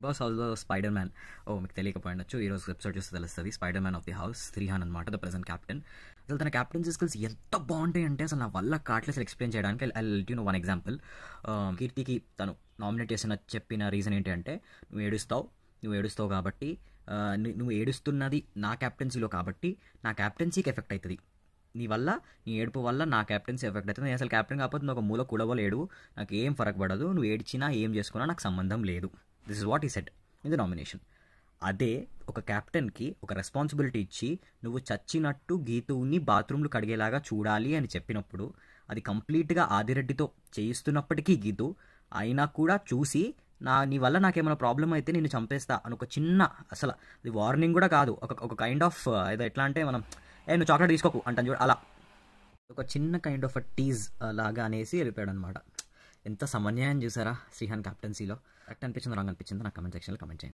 boss హౌస్లో spider man oh మీకు తెలియకపోయిండొచ్చు ఈ రోజు ఎపిసోడ్ చూస్తే తెలుస్తుంది Spider Man of the house Shrihan అనమాట ద ప్రెసెంట్ క్యాప్టెన్ అసలు తన క్యాప్టెన్సీ స్కిల్స్ ఎంత బాగుంటాయి అంటే అసలు నా వల్ల కాట్లే అసలు ఎక్స్ప్లెయిన్ చేయడానికి I you know one example కీర్తికి తను నామినేట్ చేసిన చెప్పిన రీజన్ ఏంటి అంటే నువ్వు ఏడుస్తావు నువ్వు ఏడుస్తావు కాబట్టి ఆ, ను- నువ్వు ఏడుస్తున్నది నా క్యాప్టెన్సీలో కాబట్టి నా క్యాప్టెన్సీకి ఎఫెక్ట్ అవుతుంది నీ వల్ల నీ ఏడుపు వల్ల నా క్యాప్టెన్సీ ఎఫెక్ట్ అవుతుంది నేను అసలు క్యాప్టెన్ కాకపోతే నువ్వు ఒక మూల కూడవలు ఏడు నాకు ఏం ఫరక్ పడదు నువ్వు ఏడ్చినా ఏం చేసుకున్నా నాకు సంబంధం లేదు దిస్ ఇస్ వాట్ ఈ సెట్ ఇన్ ద నామినేషన్ అదే ఒక క్యాప్టెన్కి ఒక రెస్పాన్సిబిలిటీ ఇచ్చి నువ్వు చచ్చినట్టు గీతుని బాత్రూమ్లు కడిగేలాగా చూడాలి అని చెప్పినప్పుడు అది కంప్లీట్గా ఆదిరెడ్డితో చేయిస్తున్నప్పటికీ గీతు అయినా కూడా చూసి నా నీ వల్ల నాకేమైనా ప్రాబ్లం అయితే నేను చంపేస్తా అని ఒక చిన్న అసలు అది వార్నింగ్ కూడా కాదు ఒక ఒక కైండ్ ఆఫ్ ఏదో ఎట్లా అంటే మనం ఏ నువ్వు చాక్లెట్ తీసుకోకు అంటాను చూడు అలా ఒక చిన్న కైండ్ ఆఫ్ అ టీజ్ లాగా అనేసి వెళ్ళిపోయాడు అనమాట ఎంత సమన్యాయం చూసారా శ్రీహాన్ క్యాప్టెన్సీలో కరెక్ట్ అనిపించింది రాంగ్ అనిపించింది నాకు కమెంట్ సెక్షన్లో కమెంట్ చేయండి